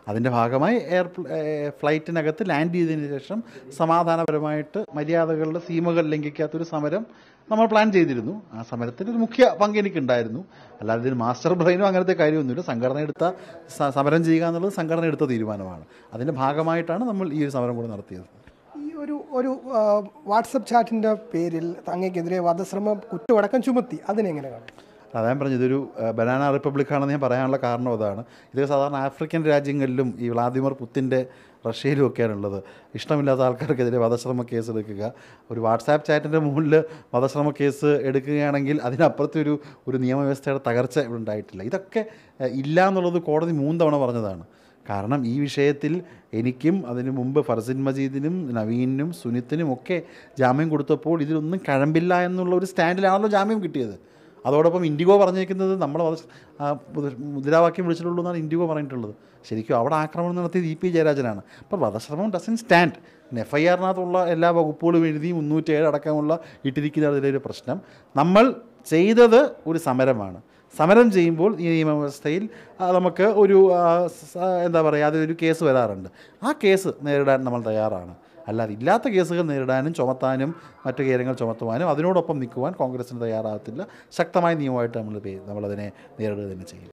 അതിൻ്റെ ഭാഗമായി air ഫ്ലൈറ്റിനകത്ത് land ചെയ്തതിന് ശേഷം സമാധാനപരമായിട്ട് മര്യാദകളുടെ സീമകൾ ലംഘിക്കാത്തൊരു സമരം നമ്മൾ പ്ലാൻ ചെയ്തിരുന്നു ആ സമരത്തിൽ ഒരു മുഖ്യ പങ്ക് എനിക്കുണ്ടായിരുന്നു അല്ലാതെ ഇതിന് മാസ്റ്റർ ബ്രെയിനോ അങ്ങനത്തെ കാര്യമൊന്നുമില്ല സംഘടന എടുത്ത സ- സമരം ചെയ്യുക എന്നുള്ളത് സംഘടന എടുത്ത തീരുമാനമാണ് അതിൻ്റെ ഭാഗമായിട്ടാണ് നമ്മൾ ഈ ഒരു സമരം കൂടെ നടത്തിയത് ഈ ഒരു ഒരു ആ, വാട്സപ്പ് ചാറ്റിൻ്റെ പേരിൽ അങ്ങേക്കെതിരെ വധശ്രമം കുറ്റമടക്കം ചുമത്തി അതിനെങ്ങനെ കാണും അതാ ഞാൻ പറഞ്ഞു ഇതൊരു ഏഹ്, ബനാന റിപ്പബ്ലിക് ആണെന്ന് ഞാൻ പറയാനുള്ള കാരണം അതാണ് ഇത് സാധാരണ ആഫ്രിക്കൻ രാജ്യങ്ങളിലും ഈ വ്ളാദിമിർ പുത്തിൻ്റെ റഷ്യയിലും ഒക്കെയാണുള്ളത് ഇഷ്ടമില്ലാത്ത ആൾക്കാർക്കെതിരെ വധശ്രമ കേസ് എടുക്കുക ഒരു വാട്സാപ്പ് ചാറ്റിൻ്റെ മുകളിൽ വധശ്രമ കേസ് എടുക്കുകയാണെങ്കിൽ അതിനപ്പുറത്തെ ഒരു ഒരു നിയമവ്യവസ്ഥയുടെ തകർച്ച ഇവിടെ ഉണ്ടായിട്ടില്ല ഇതൊക്കെ ഏഹ്, ഇല്ല എന്നുള്ളത് കോടതി മൂന്ന് തവണ പറഞ്ഞതാണ് കാരണം ഈ വിഷയത്തിൽ എനിക്കും അതിനു മുമ്പ് ഫർസിൻ മജീദിനും നവീനും സുനിത്തിനും ഒക്കെ ജാമ്യം കൊടുത്തപ്പോൾ ഇതിലൊന്നും കഴമ്പില്ല എന്നുള്ള ഒരു സ്റ്റാൻഡിലാണല്ലോ ജാമ്യം കിട്ടിയത് അതോടൊപ്പം ഇൻഡിഗോ പറഞ്ഞേക്കുന്നത് നമ്മൾ മുദ്രാവാക്യം വിളിച്ചിട്ടുള്ളൂ എന്നാണ് ഇൻഡിഗോ പറഞ്ഞിട്ടുള്ളത് ശരിക്കും അവിടെ ആക്രമണം നടത്തിയത് ഇ പി ജയരാജനാണ് അപ്പോൾ വധശ്രമം ഡസൻ സ്റ്റാൻഡ് എഫ് ഐ ആറിനകത്തുള്ള എല്ലാ വകുപ്പുകളും എഴുതി മുന്നൂറ്റേഴ് അടക്കമുള്ള ഇട്ടിരിക്കുന്ന അതിലൊരു പ്രശ്നം നമ്മൾ ചെയ്തത് ഒരു സമരമാണ് സമരം ചെയ്യുമ്പോൾ ഈ നിയമവ്യവസ്ഥയിൽ ആ, നമുക്ക് ഒരു ആ, സ- എന്താ പറയുക അതൊരു കേസ് വരാറുണ്ട് ആ കേസ് നേരിടാൻ നമ്മൾ തയ്യാറാണ് അല്ലാതെ ഇല്ലാത്ത കേസുകൾ നേരിടാനും ചുമത്താനും മറ്റു കാര്യങ്ങൾ ചുമത്തുവാനും അതിനോടൊപ്പം നിൽക്കുവാൻ കോൺഗ്രസിന് തയ്യാറാകത്തില്ല ശക്തമായ നിയമമായിട്ട് നമ്മൾ പേ- നമ്മളതിനെ നേരിടുക തന്നെ ചെയ്യും